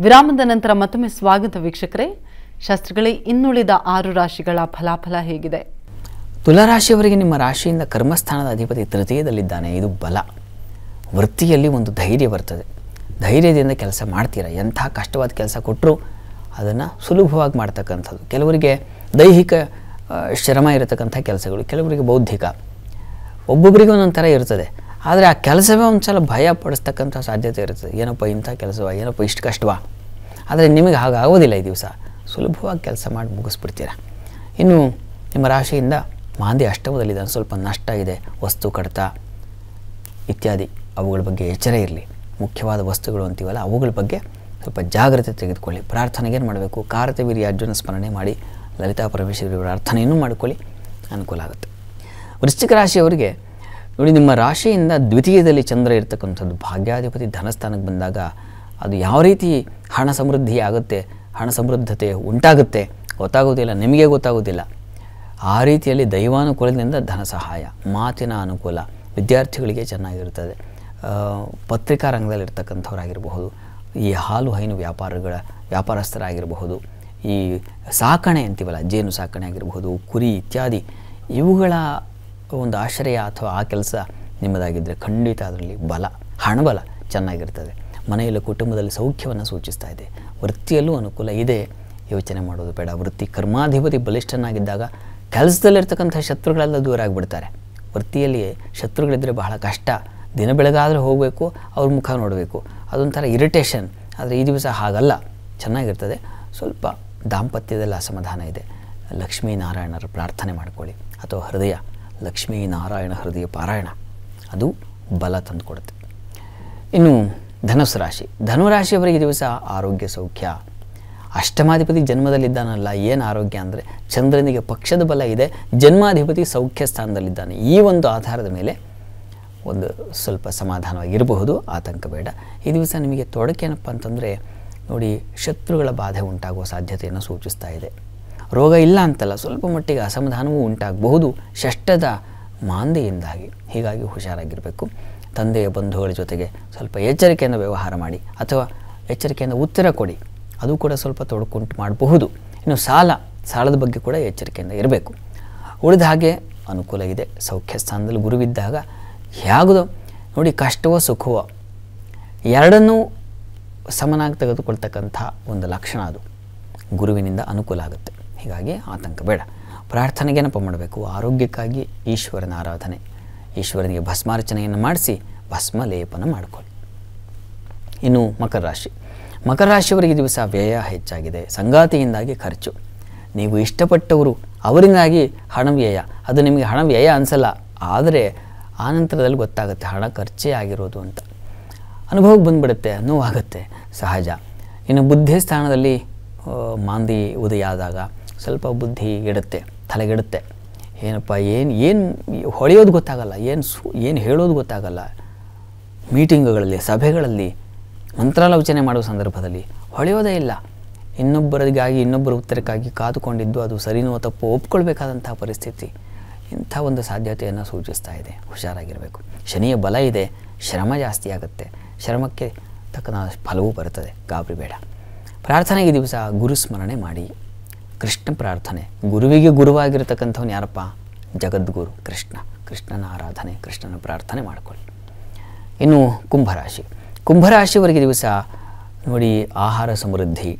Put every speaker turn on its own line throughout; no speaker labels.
ವಿರಾಮದ ನಂತರ ಮತ್ತೊಮ್ಮೆ ಸ್ವಾಗತ ವೀಕ್ಷಕರೇ ಶಾಸ್ತ್ರಿಗಳೇ ಇನ್ನುಳಿದ ಆರು ರಾಶಿಗಳ ಫಲಾಫಲ ಹೇಗಿದೆ
ತುಲಾರಾಶಿಯವರಿಗೆ ನಿಮ್ಮ ರಾಶಿಯಿಂದ ಕರ್ಮಸ್ಥಾನದ ಅಧಿಪತಿ ತೃತೀಯದಲ್ಲಿದ್ದಾನೆ ಇದು ಬಲ ವೃತ್ತಿಯಲ್ಲಿ ಒಂದು ಧೈರ್ಯ ಬರ್ತದೆ ಧೈರ್ಯದಿಂದ ಕೆಲಸ ಮಾಡ್ತೀರಾ ಎಂಥ ಕಷ್ಟವಾದ ಕೆಲಸ ಕೊಟ್ಟರೂ ಅದನ್ನು ಸುಲಭವಾಗಿ ಮಾಡ್ತಕ್ಕಂಥದ್ದು ಕೆಲವರಿಗೆ ದೈಹಿಕ ಆ, ಶ್ರಮ ಇರತಕ್ಕಂಥ ಕೆಲಸಗಳು ಕೆಲವರಿಗೆ ಬೌದ್ಧಿಕ ಒಬ್ಬೊಬ್ಬರಿಗೆ ಒಂದೊಂದು ಥರ ಇರ್ತದೆ ಆದರೆ ಆ ಕೆಲಸವೇ ಒಂದು ಸಲ ಭಯ ಪಡಿಸ್ತಕ್ಕಂಥ ಸಾಧ್ಯತೆ ಇರ್ತದೆ ಏನಪ್ಪ ಇಂಥ ಕೆಲಸವಾ ಏನಪ್ಪ ಇಷ್ಟು ಕಷ್ಟವಾ ಆದರೆ ನಿಮಗೆ ಹಾಗಾಗೋದಿಲ್ಲ ಈ ದಿವಸ ಸುಲಭವಾಗಿ ಕೆಲಸ ಮಾಡಿ ಮುಗಿಸ್ಬಿಡ್ತೀರಾ ಇನ್ನು ನಿಮ್ಮ ರಾಶಿಯಿಂದ ಮಾಂದಿ ಅಷ್ಟಮದಲ್ಲಿದ್ದಾನೆ ಸ್ವಲ್ಪ ನಷ್ಟ ಇದೆ ವಸ್ತು ಕಡತ ಇತ್ಯಾದಿ ಅವುಗಳ ಬಗ್ಗೆ ಎಚ್ಚರ ಇರಲಿ ಮುಖ್ಯವಾದ ವಸ್ತುಗಳು ಅಂತೀವಲ್ಲ ಅವುಗಳ ಬಗ್ಗೆ ಸ್ವಲ್ಪ ಜಾಗ್ರತೆ ತೆಗೆದುಕೊಳ್ಳಿ ಪ್ರಾರ್ಥನೆಗೆ ಏನು ಮಾಡಬೇಕು ಕಾರತವೀರಿ ಅರ್ಜುನ ಸ್ಮರಣೆ ಮಾಡಿ ಲಲಿತಾ ಪರಮೇಶ್ವರಿ ಪ್ರಾರ್ಥನೆಯನ್ನು ಮಾಡಿಕೊಳ್ಳಿ ಅನುಕೂಲ ಆಗುತ್ತೆ ವೃಶ್ಚಿಕ ರಾಶಿಯವರಿಗೆ ನೋಡಿ ನಿಮ್ಮ ರಾಶಿಯಿಂದ ದ್ವಿತೀಯದಲ್ಲಿ ಚಂದ್ರ ಇರ್ತಕ್ಕಂಥದ್ದು ಭಾಗ್ಯಾಧಿಪತಿ ಧನಸ್ಥಾನಕ್ಕೆ ಬಂದಾಗ ಅದು ಯಾವ ರೀತಿ ಹಣ ಸಮೃದ್ಧಿ ಆಗುತ್ತೆ ಹಣ ಸಮೃದ್ಧತೆ ಉಂಟಾಗುತ್ತೆ ಗೊತ್ತಾಗೋದಿಲ್ಲ ನಿಮಗೆ ಗೊತ್ತಾಗೋದಿಲ್ಲ ಆ ರೀತಿಯಲ್ಲಿ ದೈವಾನುಕೂಲದಿಂದ ಧನ ಸಹಾಯ ಮಾತಿನ ಅನುಕೂಲ ವಿದ್ಯಾರ್ಥಿಗಳಿಗೆ ಚೆನ್ನಾಗಿರ್ತದೆ ಆ, ಪತ್ರಿಕಾ ರಂಗದಲ್ಲಿರ್ತಕ್ಕಂಥವರಾಗಿರಬಹುದು ಈ ಹಾಲು ಹೈನು ವ್ಯಾಪಾರಗಳ ವ್ಯಾಪಾರಸ್ಥರಾಗಿರಬಹುದು ಈ ಸಾಕಣೆ ಅಂತೀವಲ್ಲ ಜೇನು ಸಾಕಣೆ ಆಗಿರಬಹುದು ಕುರಿ ಇತ್ಯಾದಿ ಇವುಗಳ ಒಂದು ಆಶ್ರಯ ಅಥವಾ ಆ ಕೆಲಸ ನಿಮ್ಮದಾಗಿದ್ದರೆ ಖಂಡಿತ ಅದರಲ್ಲಿ ಬಲ ಹಣಬಲ ಚೆನ್ನಾಗಿರ್ತದೆ ಮನೆಯಲ್ಲಿ ಕುಟುಂಬದಲ್ಲಿ ಸೌಖ್ಯವನ್ನು ಸೂಚಿಸ್ತಾ ಇದೆ ವೃತ್ತಿಯಲ್ಲೂ ಅನುಕೂಲ ಇದೆ ಯೋಚನೆ ಮಾಡೋದು ಬೇಡ ವೃತ್ತಿ ಕರ್ಮಾಧಿಪತಿ ಬಲಿಷ್ಠನಾಗಿದ್ದಾಗ ಕೆಲಸದಲ್ಲಿರ್ತಕ್ಕಂಥ ಶತ್ರುಗಳೆಲ್ಲ ದೂರ ಆಗಿಬಿಡ್ತಾರೆ ವೃತ್ತಿಯಲ್ಲಿ ಶತ್ರುಗಳಿದ್ದರೆ ಬಹಳ ಕಷ್ಟ ದಿನ ಬೆಳಗಾದರೆ ಹೋಗಬೇಕು ಅವ್ರ ಮುಖ ನೋಡಬೇಕು ಅದೊಂಥರ ಇರಿಟೇಷನ್ ಆದರೆ ಈ ದಿವಸ ಹಾಗಲ್ಲ ಚೆನ್ನಾಗಿರ್ತದೆ ಸ್ವಲ್ಪ ದಾಂಪತ್ಯದಲ್ಲಿ ಅಸಮಾಧಾನ ಇದೆ ಲಕ್ಷ್ಮೀನಾರಾಯಣರ ಪ್ರಾರ್ಥನೆ ಮಾಡಿಕೊಳ್ಳಿ ಅಥವಾ ಹೃದಯ ಲಕ್ಷ್ಮೀನಾರಾಯಣ ಹೃದಯ ಪಾರಾಯಣ ಅದು ಬಲ ತಂದುಕೊಡುತ್ತೆ ಇನ್ನು ಧನುಸ್ಸು ರಾಶಿ ಧನುರಾಶಿಯವರಿಗೆ ಈ ದಿವಸ ಆರೋಗ್ಯ ಸೌಖ್ಯ ಅಷ್ಟಮಾಧಿಪತಿ ಜನ್ಮದಲ್ಲಿದ್ದಾನಲ್ಲ ಏನು ಆರೋಗ್ಯ ಅಂದರೆ ಚಂದ್ರನಿಗೆ ಪಕ್ಷದ ಬಲ ಇದೆ ಜನ್ಮಾಧಿಪತಿ ಸೌಖ್ಯ ಸ್ಥಾನದಲ್ಲಿದ್ದಾನೆ ಈ ಒಂದು ಆಧಾರದ ಮೇಲೆ ಒಂದು ಸ್ವಲ್ಪ ಸಮಾಧಾನವಾಗಿರಬಹುದು ಆತಂಕ ಬೇಡ ಈ ದಿವಸ ನಿಮಗೆ ತೊಡಕೇನಪ್ಪ ಅಂತಂದರೆ ನೋಡಿ ಶತ್ರುಗಳ ಬಾಧೆ ಉಂಟಾಗುವ ಸಾಧ್ಯತೆಯನ್ನು ಸೂಚಿಸ್ತಾ ಇದೆ ರೋಗ ಇಲ್ಲ ಅಂತಲ್ಲ ಸ್ವಲ್ಪ ಮಟ್ಟಿಗೆ ಅಸಮಾಧಾನವೂ ಉಂಟಾಗಬಹುದು ಷಷ್ಟದ ಮಾಂದೆಯಿಂದಾಗಿ ಹೀಗಾಗಿ ಹುಷಾರಾಗಿರಬೇಕು ತಂದೆಯ ಬಂಧುಗಳ ಜೊತೆಗೆ ಸ್ವಲ್ಪ ಎಚ್ಚರಿಕೆಯಿಂದ ವ್ಯವಹಾರ ಮಾಡಿ ಅಥವಾ ಎಚ್ಚರಿಕೆಯಿಂದ ಉತ್ತರ ಕೊಡಿ ಅದು ಕೂಡ ಸ್ವಲ್ಪ ತೊಡಕುಂಟು ಮಾಡಬಹುದು ಇನ್ನು ಸಾಲ ಸಾಲದ ಬಗ್ಗೆ ಕೂಡ ಎಚ್ಚರಿಕೆಯಿಂದ ಇರಬೇಕು ಉಳಿದ ಹಾಗೆ ಅನುಕೂಲ ಇದೆ ಸೌಖ್ಯ ಸ್ಥಾನದಲ್ಲಿ ಗುರುವಿದ್ದಾಗ ಹೇಗೋ ನೋಡಿ ಕಷ್ಟವೋ ಸುಖವೋ ಎರಡನ್ನೂ ಸಮನಾಗಿ ತೆಗೆದುಕೊಳ್ತಕ್ಕಂಥ ಒಂದು ಲಕ್ಷಣ ಅದು ಗುರುವಿನಿಂದ ಅನುಕೂಲ ಆಗುತ್ತೆ ಹೀಗಾಗಿ ಆತಂಕ ಬೇಡ ಪ್ರಾರ್ಥನೆಗೇನಪ್ಪ ಮಾಡಬೇಕು ಆರೋಗ್ಯಕ್ಕಾಗಿ ಈಶ್ವರನ ಆರಾಧನೆ ಈಶ್ವರನಿಗೆ ಭಸ್ಮಾರ್ಚನೆಯನ್ನು ಮಾಡಿಸಿ ಭಸ್ಮ ಲೇಪನ ಮಾಡಿಕೊಳ್ಳಿ ಇನ್ನು ಮಕರ ರಾಶಿ ಮಕರ ರಾಶಿಯವರಿಗೆ ಈ ದಿವಸ ವ್ಯಯ ಹೆಚ್ಚಾಗಿದೆ ಸಂಗಾತಿಯಿಂದಾಗಿ ಖರ್ಚು ನೀವು ಇಷ್ಟಪಟ್ಟವರು ಅವರಿಂದಾಗಿ ಹಣ ವ್ಯಯ ಅದು ನಿಮಗೆ ಹಣ ವ್ಯಯ ಅನಿಸಲ್ಲ ಆದರೆ ಆನಂತರದಲ್ಲಿ ಗೊತ್ತಾಗುತ್ತೆ ಹಣ ಖರ್ಚೇ ಆಗಿರೋದು ಅಂತ ಅನುಭವಕ್ಕೆ ಬಂದುಬಿಡುತ್ತೆ ನೋವಾಗುತ್ತೆ ಸಹಜ ಇನ್ನು ಬುದ್ಧಿ ಸ್ಥಾನದಲ್ಲಿ ಆ, ಮಾಂದಿ ಉದಯ ಆದಾಗ ಸ್ವಲ್ಪ ಬುದ್ಧಿ ಇಡುತ್ತೆ ತಲೆಗೆಡುತ್ತೆ ಏನಪ್ಪ ಏನು ಏನು ಹೊಳೆಯೋದು ಗೊತ್ತಾಗಲ್ಲ ಏನು ಸು ಏನು ಹೇಳೋದು ಗೊತ್ತಾಗಲ್ಲ ಮೀಟಿಂಗ್ಗಳಲ್ಲಿ ಸಭೆಗಳಲ್ಲಿ ಮಂತ್ರಾಲೋಚನೆ ಮಾಡುವ ಸಂದರ್ಭದಲ್ಲಿ ಹೊಳೆಯೋದೇ ಇಲ್ಲ ಇನ್ನೊಬ್ಬರಿಗಾಗಿ ಇನ್ನೊಬ್ಬರ ಉತ್ತರಕ್ಕಾಗಿ ಕಾದುಕೊಂಡಿದ್ದು ಅದು ಸರಿನೋ ತಪ್ಪು ಒಪ್ಕೊಳ್ಬೇಕಾದಂಥ ಪರಿಸ್ಥಿತಿ ಇಂಥ ಒಂದು ಸಾಧ್ಯತೆಯನ್ನು ಸೂಚಿಸ್ತಾ ಇದೆ ಹುಷಾರಾಗಿರಬೇಕು ಶನಿಯ ಬಲ ಇದೆ ಶ್ರಮ ಜಾಸ್ತಿ ಆಗುತ್ತೆ ಶ್ರಮಕ್ಕೆ ತಕ್ಕನ ಫಲವೂ ಬರುತ್ತದೆ ಗಾಬರಿ ಬೇಡ ಪ್ರಾರ್ಥನೆಗೆ ಈ ದಿವಸ ಗುರು ಸ್ಮರಣೆ ಮಾಡಿ ಕೃಷ್ಣ ಪ್ರಾರ್ಥನೆ ಗುರುವಿಗೆ ಗುರುವಾಗಿರತಕ್ಕಂಥವ್ನು ಯಾರಪ್ಪ ಜಗದ್ಗುರು ಕೃಷ್ಣ ಕೃಷ್ಣನ ಆರಾಧನೆ ಕೃಷ್ಣನ ಪ್ರಾರ್ಥನೆ ಮಾಡಿಕೊಳ್ಳಿ ಇನ್ನು ಕುಂಭರಾಶಿ ಕುಂಭರಾಶಿಯವರಿಗೆ ದಿವಸ ನೋಡಿ ಆಹಾರ ಸಮೃದ್ಧಿ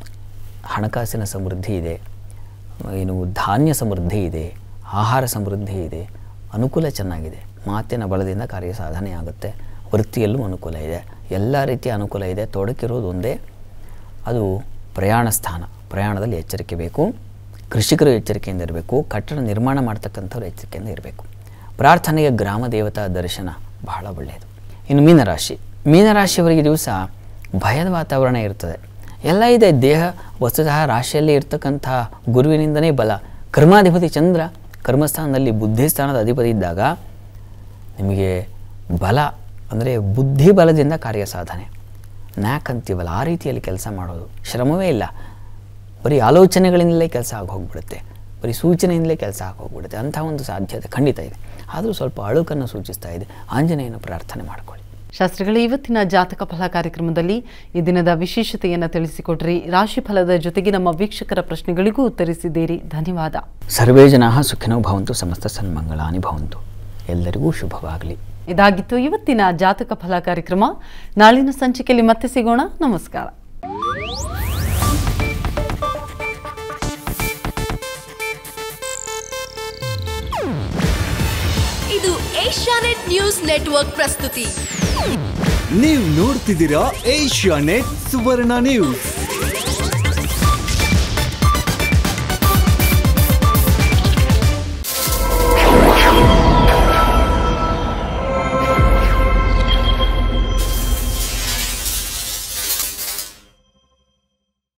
ಹಣಕಾಸಿನ ಸಮೃದ್ಧಿ ಇದೆ ಇನ್ನು ಧಾನ್ಯ ಸಮೃದ್ಧಿ ಇದೆ ಆಹಾರ ಸಮೃದ್ಧಿ ಇದೆ ಅನುಕೂಲ ಚೆನ್ನಾಗಿದೆ ಮಾತಿನ ಬಲದಿಂದ ಕಾರ್ಯ ಸಾಧನೆ ಆಗುತ್ತೆ ವೃತ್ತಿಯಲ್ಲೂ ಅನುಕೂಲ ಇದೆ ಎಲ್ಲ ರೀತಿಯ ಅನುಕೂಲ ಇದೆ ತೊಡಕಿರೋದು ಒಂದೇ ಅದು ಪ್ರಯಾಣ ಸ್ಥಾನ ಪ್ರಯಾಣದಲ್ಲಿ ಎಚ್ಚರಿಕೆ ಬೇಕು ಕೃಷಿಕರು ಎಚ್ಚರಿಕೆಯಿಂದ ಇರಬೇಕು ಕಟ್ಟಡ ನಿರ್ಮಾಣ ಮಾಡ್ತಕ್ಕಂಥವ್ರು ಎಚ್ಚರಿಕೆಯಿಂದ ಇರಬೇಕು ಪ್ರಾರ್ಥನೆಗೆ ಗ್ರಾಮ ದೇವತಾ ದರ್ಶನ ಬಹಳ ಒಳ್ಳೆಯದು ಇನ್ನು ಮೀನರಾಶಿ ಮೀನರಾಶಿಯವರಿಗೆ ದಿವಸ ಭಯದ ವಾತಾವರಣ ಇರ್ತದೆ ಎಲ್ಲ ಇದೆ ದೇಹ ವಸ್ತುತಃ ರಾಶಿಯಲ್ಲಿ ಇರ್ತಕ್ಕಂಥ ಗುರುವಿನಿಂದನೇ ಬಲ ಕರ್ಮಾಧಿಪತಿ ಚಂದ್ರ ಕರ್ಮಸ್ಥಾನದಲ್ಲಿ ಬುದ್ಧಿ ಸ್ಥಾನದ ಅಧಿಪತಿ ಇದ್ದಾಗ ನಿಮಗೆ ಬಲ ಅಂದರೆ ಬುದ್ಧಿ ಬಲದಿಂದ ಕಾರ್ಯ ಸಾಧನೆ ನ್ಯಾಕ್ ಅಂತೀವಲ್ಲ ಆ ರೀತಿಯಲ್ಲಿ ಕೆಲಸ ಮಾಡೋದು ಶ್ರಮವೇ ಇಲ್ಲ ಬರೀ ಆಲೋಚನೆಗಳಿಂದಲೇ ಕೆಲಸ ಆಗಿ ಹೋಗ್ಬಿಡುತ್ತೆ ಬರೀ ಸೂಚನೆಯಿಂದಲೇ ಕೆಲಸ ಆಗಿ ಹೋಗ್ಬಿಡುತ್ತೆ ಅಂಥ ಒಂದು ಸಾಧ್ಯತೆ ಖಂಡಿತ ಇದೆ ಆದರೂ ಸ್ವಲ್ಪ ಅಳುಕನ್ನು ಸೂಚಿಸ್ತಾ ಇದೆ ಆಂಜನೇಯನ ಪ್ರಾರ್ಥನೆ ಮಾಡಿಕೊಳ್ಳಿ
ಶಾಸ್ತ್ರಿಗಳೇ ಇವತ್ತಿನ ಜಾತಕ ಫಲ ಕಾರ್ಯಕ್ರಮದಲ್ಲಿ ಈ ದಿನದ ವಿಶೇಷತೆಯನ್ನು ತಿಳಿಸಿಕೊಟ್ರಿ ರಾಶಿ ಫಲದ ಜೊತೆಗೆ ನಮ್ಮ ವೀಕ್ಷಕರ ಪ್ರಶ್ನೆಗಳಿಗೂ ಉತ್ತರಿಸಿದ್ದೀರಿ ಧನ್ಯವಾದ
ಸರ್ವೇ ಜನಾ ಸುಖಿನೋ ಭವಂತು ಸಮಸ್ತ ಸನ್ಮಂಗಳಾನಿ ಭವಂತು ಎಲ್ಲರಿಗೂ ಶುಭವಾಗಲಿ
ಇದಾಗಿತ್ತು ಇವತ್ತಿನ ಜಾತಕ ಫಲ ಕಾರ್ಯಕ್ರಮ ನಾಳಿನ ಸಂಚಿಕೆಯಲ್ಲಿ ಮತ್ತೆ ಸಿಗೋಣ ನಮಸ್ಕಾರ
ಇದು ಏಷ್ಯಾನೆಟ್ ನ್ಯೂಸ್ ನೆಟ್ವರ್ಕ್ ಪ್ರಸ್ತುತಿ
ನೀವು ನೋಡ್ತಿದ್ದೀರಾ ಏಷ್ಯಾ ನೆಟ್ ಸುವರ್ಣ ನ್ಯೂಸ್